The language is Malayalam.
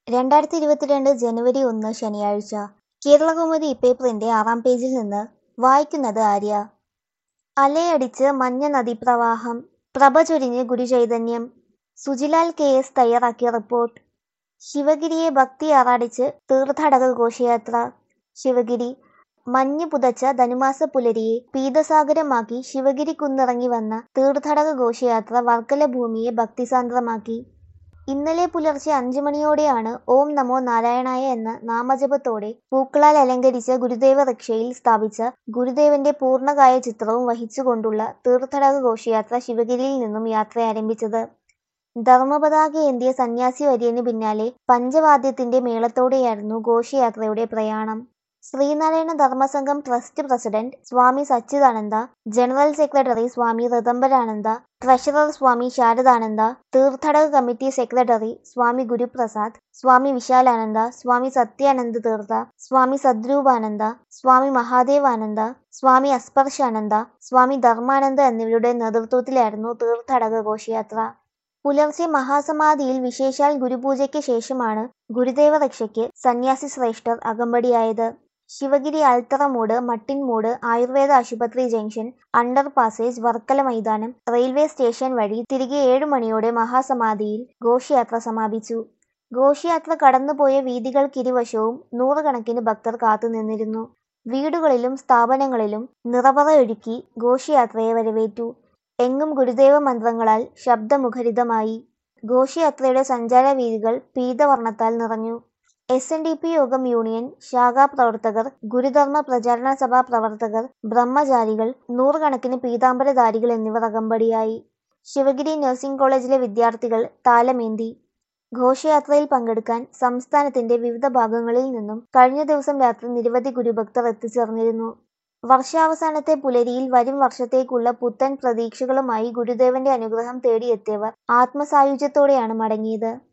രണ്ടായിരത്തി ഇരുപത്തിരണ്ട് ജനുവരി ഒന്ന് ശനിയാഴ്ച കേരളകൗമുദി ഇപ്പേപ്പറിന്റെ ആറാം പേജിൽ നിന്ന് വായിക്കുന്നത് ആര്യ അലയടിച്ച് മഞ്ഞ നദീപ്രവാഹം പ്രഭ ചൊരിഞ്ഞ് ഗുരുചൈതന്യം സുജിലാൽ കെ എസ് തയ്യാറാക്കിയ റിപ്പോർട്ട് ശിവഗിരിയെ ഭക്തി ആറാടിച്ച് തീർത്ഥാടക ഘോഷയാത്ര ശിവഗിരി മഞ്ഞ് പുതച്ച ധനുമാസ പുലരിയെ പീതസാഗരമാക്കി ശിവഗിരി കുന്നിറങ്ങി വന്ന തീർത്ഥാടക ഘോഷയാത്ര വർക്കല ഭൂമിയെ ഭക്തിസാന്ദ്രമാക്കി ഇന്നലെ പുലർച്ചെ അഞ്ചു മണിയോടെയാണ് ഓം നമോ നാരായണായ എന്ന നാമജപത്തോടെ പൂക്കളാൽ അലങ്കരിച്ച ഗുരുദേവ റിക്ഷയിൽ സ്ഥാപിച്ച ഗുരുദേവന്റെ പൂർണ്ണകായ ചിത്രവും വഹിച്ചുകൊണ്ടുള്ള തീർത്ഥാടക ഘോഷയാത്ര ശിവഗിരിയിൽ നിന്നും യാത്ര ആരംഭിച്ചത് ധർമ്മപതാക ഏന്തിയ സന്യാസി വര്യന് പിന്നാലെ പഞ്ചവാദ്യത്തിന്റെ മേളത്തോടെയായിരുന്നു ഘോഷയാത്രയുടെ പ്രയാണം Sree Narayana Dharma Sangham trust president Swami Sachidananda general secretary Swami Rithambarananda treasurer Swami Sharadananda തീർത്ഥാടക കമ്മിറ്റി സെക്രട്ടറി സ്വാമി ഗുരുപ്രസാദ് സ്വാമി വിശാലാനന്ദ സ്വാമി സത്യാനന്ദ തീർത്ഥ സ്വാമി സദ്രൂപാനന്ദ സ്വാമി മഹാദേവാനന്ദ സ്വാമി അസ്പർശാനന്ദ സ്വാമി ധർമാനന്ദ എന്നിവരുടെ നേതൃത്വത്തിലായിരുന്നു തീർത്ഥാടക ഘോഷയാത്ര പുലർച്ചെ മഹാസമാധിയിൽ വിശേഷാൽ ഗുരുപൂജയ്ക്ക് ശേഷമാണ് ഗുരുദേവ രക്ഷയ്ക്ക് സന്യാസി ശ്രേഷ്ഠർ അകമ്പടിയായത് ശിവഗിരി അൽത്തറമൂട് മട്ടിൻമൂട് ആയുർവേദ ആശുപത്രി ജംഗ്ഷൻ അണ്ടർ പാസേജ് വർക്കല മൈതാനം റെയിൽവേ സ്റ്റേഷൻ വഴി തിരികെ ഏഴു മണിയോടെ മഹാസമാധിയിൽ ഘോഷയാത്ര സമാപിച്ചു ഘോഷയാത്ര കടന്നുപോയ വീതികൾക്കിരുവശവും നൂറുകണക്കിന് ഭക്തർ കാത്തുനിന്നിരുന്നു വീടുകളിലും സ്ഥാപനങ്ങളിലും നിറവറയൊരുക്കി ഘോഷയാത്രയെ വരവേറ്റു എങ്ങും ഗുരുദേവ മന്ത്രങ്ങളാൽ ശബ്ദമുഖരിതമായി ഘോഷയാത്രയുടെ സഞ്ചാരവീതികൾ പീതവർണ്ണത്താൽ നിറഞ്ഞു S N D P Yogam union ശാഖാ പ്രവർത്തകർ ഗുരുധർമ്മ പ്രചാരണ സഭാ പ്രവർത്തകർ ബ്രഹ്മചാരികൾ നൂറുകണക്കിന് പീതാംബരധാരികൾ എന്നിവർ അകമ്പടിയായി ശിവഗിരി നഴ്സിംഗ് കോളേജിലെ വിദ്യാർത്ഥികൾ താലമേന്തി ഘോഷയാത്രയിൽ പങ്കെടുക്കാൻ സംസ്ഥാനത്തിന്റെ വിവിധ ഭാഗങ്ങളിൽ നിന്നും കഴിഞ്ഞ ദിവസം രാത്രി നിരവധി ഗുരുഭക്തർ എത്തിച്ചേർന്നിരുന്നു വർഷാവസാനത്തെ പുലരിയിൽ വരും വർഷത്തേക്കുള്ള പുത്തൻ പ്രതീക്ഷകളുമായി ഗുരുദേവന്റെ അനുഗ്രഹം തേടിയെത്തിയവർ ആത്മസായുജ്യത്തോടെയാണ് മടങ്ങിയത്